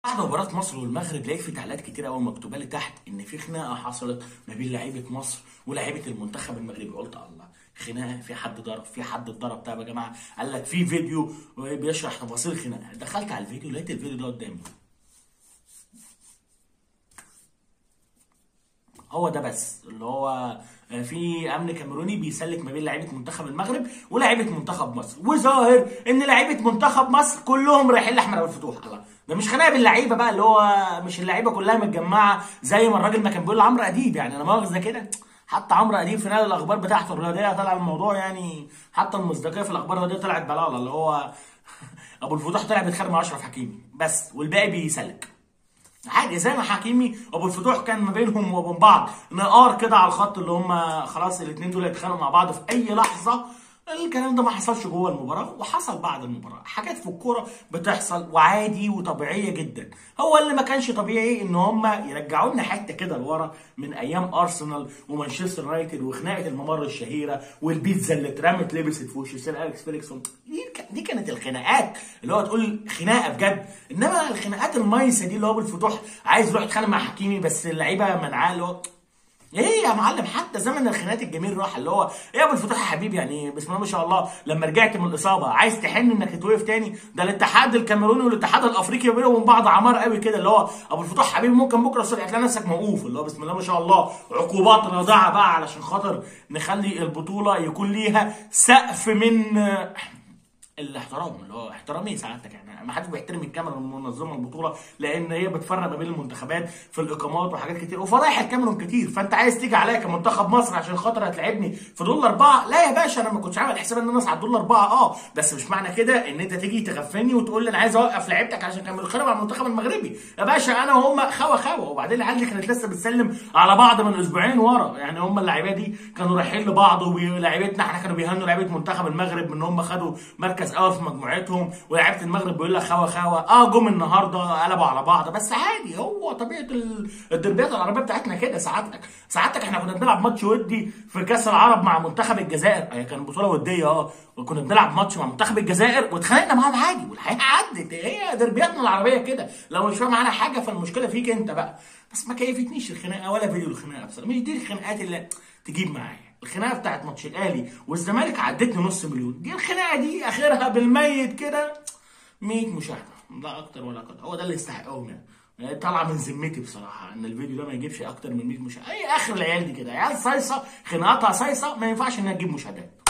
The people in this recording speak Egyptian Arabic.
بعد مباراة مصر والمغرب لقيت في تعليقات كتير قوي مكتوبة لي تحت إن في خناقة حصلت ما بين لعيبة مصر ولاعيبة المنتخب المغربي قلت الله خناقة في حد ضرب في حد اتضرب طيب يا جماعة قال لك في فيديو بيشرح تفاصيل الخناقة دخلت على الفيديو لقيت الفيديو ده قدامي هو ده بس اللي هو في امن كاميروني بيسلك ما بين لعيبه منتخب المغرب ولاعيبه منتخب مصر وظاهر ان لعيبه منتخب مصر كلهم رايحين لاحمد ابو الفتوح الله ده مش خناقه باللعيبه بقى اللي هو مش اللعيبه كلها متجمعه زي ما الراجل ما كان بيقول لعمرو اديب يعني انا مؤاخذه كده حتى عمرو اديب في نقل الاخبار بتاعته الرياضيه طلع الموضوع يعني حتى المصداقيه في الاخبار الرياضيه طلعت بلاله اللي هو ابو الفتوح طلع بيتخانق مع اشرف حكيمي بس والباقي بيسلك عادي زي ما حكيمي وابو الفتوح كان ما بينهم وبين بعض نقار كده على الخط اللي هم خلاص الاثنين دول يتخانقوا مع بعض في اي لحظه الكلام ده ما حصلش جوه المباراه وحصل بعد المباراه حاجات في الكوره بتحصل وعادي وطبيعيه جدا هو اللي ما كانش طبيعي ان هم يرجعوا لنا حته كده لورا من ايام ارسنال ومانشستر يونايتد وخناقه الممر الشهيره والبيتزا اللي اترمت لبست في وش سير اليكس فيليكسون دي, دي كانت الخناقات اللي هو تقول خناقه بجد انما الخناقات المايسه دي اللي هو بالفتوح عايز يروح يتخانق مع حكيمي بس اللعيبه منعاه اللي هو ايه يا معلم حتى زمن الخناقات الجميل راح اللي هو ايه يا ابو الفتوح يا حبيبي يعني بسم الله ما شاء الله لما رجعت من الاصابه عايز تحن انك تتوقف تاني ده الاتحاد الكاميروني والاتحاد الافريقي بينهم وبين بعض عمار قوي كده اللي هو ابو الفتوح حبيبي ممكن بكره الصبح تلاقي نفسك موقوف اللي هو بسم الله ما شاء الله عقوبات رادعه بقى علشان خاطر نخلي البطوله يكون ليها سقف من الاحترام اللي هو احترام ايه سعادتك يعني ما حدش بيحترم الكاميرا المنظمه البطوله لان هي بتفرق ما بين المنتخبات في الاقامات وحاجات كتير وفضايح الكاميرون كتير فانت عايز تيجي عليا كمنتخب مصر عشان خاطر هتلعبني في دول اربعه لا يا باشا انا ما كنتش عامل حساب ان انا اصعد دول اربعه اه بس مش معنى كده ان انت تيجي تغفلني وتقول لي انا عايز اوقف لعيبتك عشان كان بيتخانقوا مع المنتخب المغربي يا باشا انا وهم خوا خوا وبعدين العيال دي كانت لسه بتسلم على بعض من اسبوعين ورا يعني هم اللعيبه دي كانوا رايحين لبعض ولاعيبتنا احنا كانوا بيهنوا لعيبه منتخب المغرب ان هم خدوا مركز اول في مجموعتهم بتاعتهم ولاعيبه المغرب بيقول لك خوا خوا اه جم النهارده قلبوا على بعض بس عادي هو طبيعه الدربيات العربيه بتاعتنا كده سعادتك سعادتك احنا كنا بنلعب ماتش ودي في كاس العرب مع منتخب الجزائر هي كانت بطوله وديه اه وكنا بنلعب ماتش مع منتخب الجزائر واتخانقنا معاهم عادي والحقيقه عدت هي دربياتنا العربيه كده لو مش فاهم عنها حاجه فالمشكله فيك انت بقى بس ما كيفتنيش الخناقه ولا فيديو الخناقه بصراحه مش دي الخناقات اللي تجيب معايا الخناقه بتاعت ماتش الاهلي والزمالك عدتني نص مليون دي الخناقه دي اخرها بالميت كده 100 مشاهده لا اكتر ولا اقل هو ده اللي يستحقهم يعني يعني طالعه من ذمتي بصراحه ان الفيديو ده ما يجيبش اكتر من 100 مشاهده اي اخر العيال دي كده عيال صيصه خناقاتها صيصه ما ينفعش انها تجيب مشاهدات